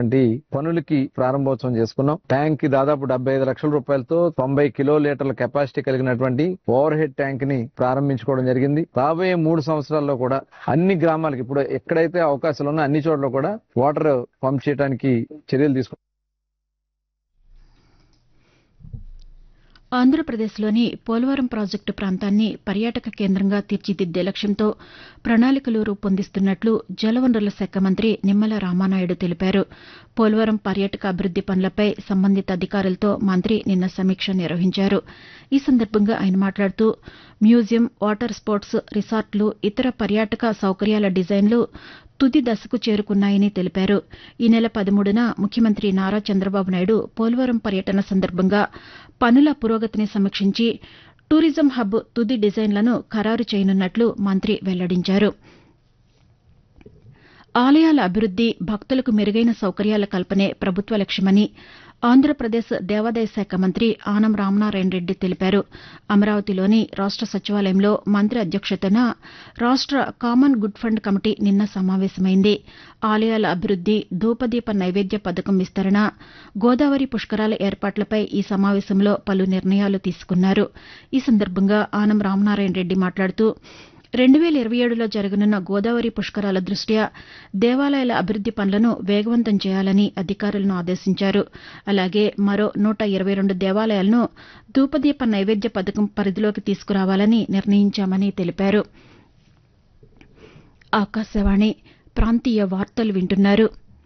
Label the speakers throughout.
Speaker 1: సంబంధించినటువంటి పనులకి ప్రారంభోత్సవం చేసుకున్నాం ట్యాంక్ కి దాదాపు డెబ్బై ఐదు లక్షల రూపాయలతో తొంభై కిలో లీటర్ల కెపాసిటీ కలిగినటువంటి ఓవర్ హెడ్ ట్యాంక్ ని ప్రారంభించుకోవడం జరిగింది రాబోయే మూడు సంవత్సరాల్లో కూడా అన్ని గ్రామాలకి ఇప్పుడు ఎక్కడైతే అవకాశాలు ఉన్నా అన్ని చోట్ల కూడా వాటర్ పంప్ చేయడానికి చర్యలు తీసుకు
Speaker 2: ఆంధ్రప్రదేశ్లోని పోలవరం ప్రాజెక్టు ప్రాంతాన్ని పర్యాటక కేంద్రంగా తీర్చిదిద్దే లక్ష్యంతో ప్రణాళికలు రూపొందిస్తున్నట్లు జలవనరుల శాఖ మంత్రి నిమ్మల రామానాయుడు తెలిపారు పోలవరం పర్యాటక అభివృద్ది పనులపై సంబంధిత అధికారులతో మంత్రి నిన్న సమీక్ష నిర్వహించారు ఈ సందర్భంగా ఆయన మాట్లాడుతూ మ్యూజియం వాటర్ స్పోర్ట్స్ రిసార్ట్లు ఇతర పర్యాటక సౌకర్యాల డిజైన్లు తుది దశకు చేరుకున్నాయని తెలిపారు ఈ నెల పదమూడున ముఖ్యమంత్రి నారా చంద్రబాబు నాయుడు పోలవరం పర్యటన సందర్భంగా పనుల పురోగతిని సమీక్షించి టూరిజం హబ్ తుది డిజైన్లను ఖరారు చేయనున్నట్లు మంత్రి వెల్లడించారు ఆలయాల అభివృద్ది భక్తులకు మెరుగైన సౌకర్యాల కల్పనే ప్రభుత్వ లక్ష్యమని ఆంధ్రప్రదేశ్ దేవాదాయ శాఖ మంత్రి ఆనం రామనారాయణ రెడ్డి తెలిపారు అమరావతిలోని రాష్ట సచివాలయంలో మంత్రి అధ్యక్షతన రాష్ట కామన్ గుడ్ ఫండ్ కమిటీ నిన్న సమావేశమైంది ఆలయాల అభివృద్ది ధూపదీప నైవేద్య పథకం విస్తరణ గోదావరి పుష్కరాల ఏర్పాట్లపై ఈ సమావేశంలో పలు నిర్ణయాలు తీసుకున్నారు ఈ సందర్భంగా ఆనం రామనారాయణ రెడ్డి మాట్లాడుతూ రెండు వేల ఇరవై ఏడులో జరగనున్న గోదావరి పుష్కరాల దృష్ట్యా దేవాలయాల అభివృద్ది పనులను వేగవంతం చేయాలని అధికారులను ఆదేశించారు అలాగే మరో నూట ఇరవై రెండు దేవాలయాలను ధూపదీప నైవేద్య పథకం పరిధిలోకి తీసుకురావాలని నిర్ణయించామని తెలిపారు ఆకాశవాణి ప్రాంతీయ వార్తలు వింటున్నారు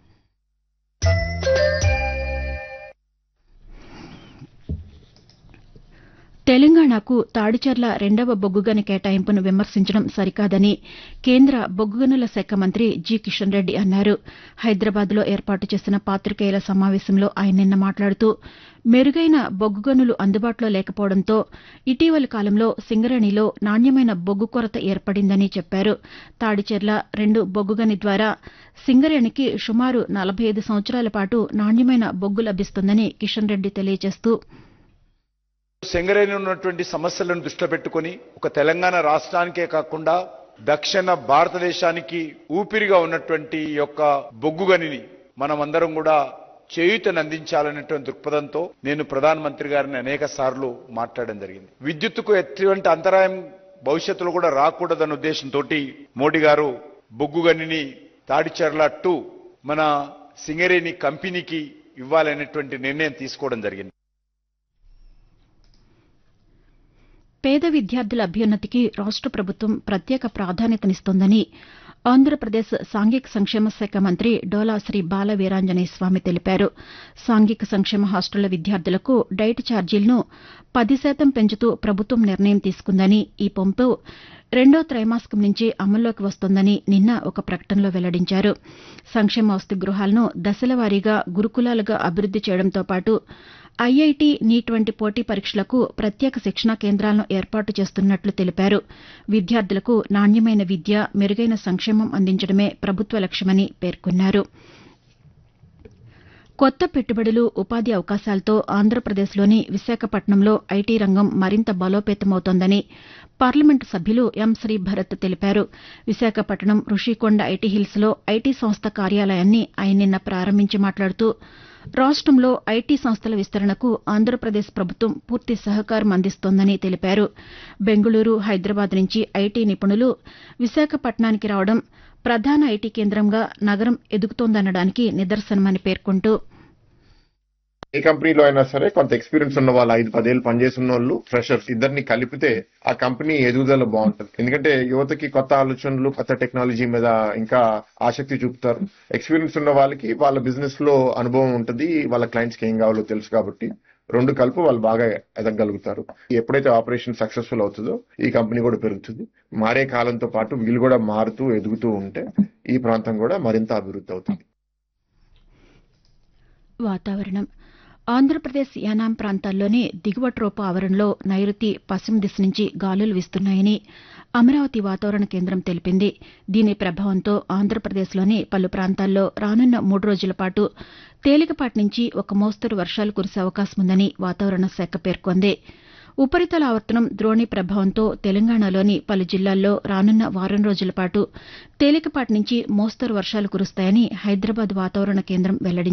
Speaker 2: తెలంగాణకు తాడిచర్ల రెండవ బొగ్గుగని కేటాయింపును విమర్శించడం సరికాదని కేంద్ర బొగ్గుగనుల శాఖ మంత్రి జి కిషన్ రెడ్డి అన్నారు హైదరాబాద్లో ఏర్పాటు చేసిన పాతికేయుల సమావేశంలో ఆయన నిన్న మాట్లాడుతూ మెరుగైన బొగ్గుగనులు అందుబాటులో లేకపోవడంతో ఇటీవలి కాలంలో సింగరేణిలో నాణ్యమైన బొగ్గు కొరత ఏర్పడిందని చెప్పారు తాడిచెర్ల రెండు బొగ్గుగని ద్వారా సింగరేణికి సుమారు నలభై ఐదు సంవత్సరాల పాటు నాణ్యమైన బొగ్గు లభిస్తుందని కిషన్ రెడ్డి తెలియజేస్తూ
Speaker 3: సింగరేణి ఉన్నటువంటి సమస్యలను దృష్టిలో పెట్టుకొని ఒక తెలంగాణ రాష్ట్రానికే కాకుండా దక్షిణ భారతదేశానికి ఊపిరిగా ఉన్నటువంటి ఈ యొక్క బొగ్గుగనిని మనమందరం కూడా చేయూతను అందించాలనేటువంటి దృక్పథంతో నేను ప్రధానమంత్రి గారిని అనేక సార్లు మాట్లాడడం జరిగింది విద్యుత్తుకు ఎటువంటి అంతరాయం భవిష్యత్తులో కూడా రాకూడదన్న ఉద్దేశంతో మోడీ గారు బొగ్గుగనిని తాడిచెర్ల టూ మన సింగరేణి కంపెనీకి ఇవ్వాలనేటువంటి నిర్ణయం తీసుకోవడం జరిగింది
Speaker 2: పేద విద్యార్థుల అభ్యున్నతికి రాష్ట ప్రభుత్వం ప్రత్యేక ప్రాధాన్యతనిస్తోందని ఆంధ్రప్రదేశ్ సాంఘిక సంక్షేమ శాఖ మంత్రి డోలా శ్రీ బాల వీరాంజనేయ స్వామి తెలిపారు సాంఘిక సంక్షేమ హాస్టళ్ల విద్యార్థులకు డైట్ ఛార్జీలను పది శాతం పెంచుతూ ప్రభుత్వం నిర్ణయం తీసుకుందని ఈ పంపు రెండో త్రైమాసికం నుంచి అమల్లోకి వస్తోందని నిన్న ఒక ప్రకటనలో వెల్లడించారు సంక్షేమ వసతి గృహాలను దశలవారీగా గురుకులాలుగా అభివృద్ది చేయడంతో పాటు ఐఐటి నీట్ వంటి పోటీ పరీక్షలకు ప్రత్యేక శిక్షణా కేంద్రాలను ఏర్పాటు చేస్తున్నట్లు తెలిపారు విద్యార్థులకు నాణ్యమైన విద్య మెరుగైన సంక్షేమం అందించడమే ప్రభుత్వ లక్ష్యమని పేర్కొన్నారు కొత్త పెట్టుబడులు ఉపాధి అవకాశాలతో ఆంధ్రప్రదేశ్లోని విశాఖపట్నంలో ఐటీ రంగం మరింత బలోపేతమవుతోందని పార్లమెంటు సభ్యులు ఎం శ్రీభరత్ తెలిపారు విశాఖపట్నం రుషికొండ ఐటీ హిల్స్లో ఐటీ సంస్థ కార్యాలయాన్ని ఆయన నిన్న ప్రారంభించి మాట్లాడుతూ రాష్టంలో ఐటీ సంస్థల విస్తరణకు ఆంధ్రప్రదేశ్ ప్రభుత్వం పూర్తి సహకారం అందిస్తోందని తెలిపారు బెంగళూరు హైదరాబాద్ నుంచి ఐటీ నిపుణులు విశాఖపట్నానికి రావడం ప్రధాన ఐటీ కేంద్రంగా నగరం ఎదుగుతోందనడానికి నిదర్శనమని పేర్కొంటూ
Speaker 4: ఏ కంపెనీలో అయినా సరే కొంత ఎక్స్పీరియన్స్ ఉన్న వాళ్ళు ఐదు పదేళ్ళు పనిచేసిన వాళ్ళు ఫ్రెషర్స్ ఇద్దరిని కలిపితే ఆ కంపెనీ ఎదుగుదల బాగుంటుంది ఎందుకంటే యువతకి కొత్త ఆలోచనలు కొత్త టెక్నాలజీ మీద ఇంకా ఆసక్తి చూపుతారు ఎక్స్పీరియన్స్ ఉన్న వాళ్ళకి వాళ్ళ బిజినెస్ లో అనుభవం ఉంటుంది వాళ్ళ క్లయింట్స్ కి ఏం కావాలో తెలుసు కాబట్టి రెండు కలుపు వాళ్ళు బాగా ఎదగలుగుతారు ఎప్పుడైతే ఆపరేషన్ సక్సెస్ఫుల్ అవుతుందో ఈ కంపెనీ కూడా పెరుగుతుంది మారే కాలంతో పాటు వీళ్ళు కూడా మారుతూ ఎదుగుతూ ఉంటే ఈ ప్రాంతం కూడా మరింత అభివృద్ధి అవుతుంది
Speaker 2: వాతావరణం ఆంధ్రప్రదేశ్ యానాం ప్రాంతాల్లోని దిగువ ట్రోపా ఆవరణలో నైరుతి పశ్చిమ దిశ నుంచి గాలులు వీస్తున్నాయని అమరావతి వాతావరణ కేంద్రం తెలిపింది దీని ప్రభావంతో ఆంధ్రప్రదేశ్లోని పలు ప్రాంతాల్లో రానున్న మూడు రోజుల పాటు తేలికపాటి నుంచి ఒక మోస్తరు వర్షాలు కురిసే అవకాశం ఉందని వాతావరణ శాఖ పేర్కొంది ఉపరితల ఆవర్తనం ద్రోణి ప్రభావంతో తెలంగాణలోని పలు జిల్లాల్లో రానున్న వారం రోజుల పాటు తేలికపాటి నుంచి మోస్తరు వర్షాలు కురుస్తాయని హైదరాబాద్ వాతావరణ కేంద్రం వెల్లడించింది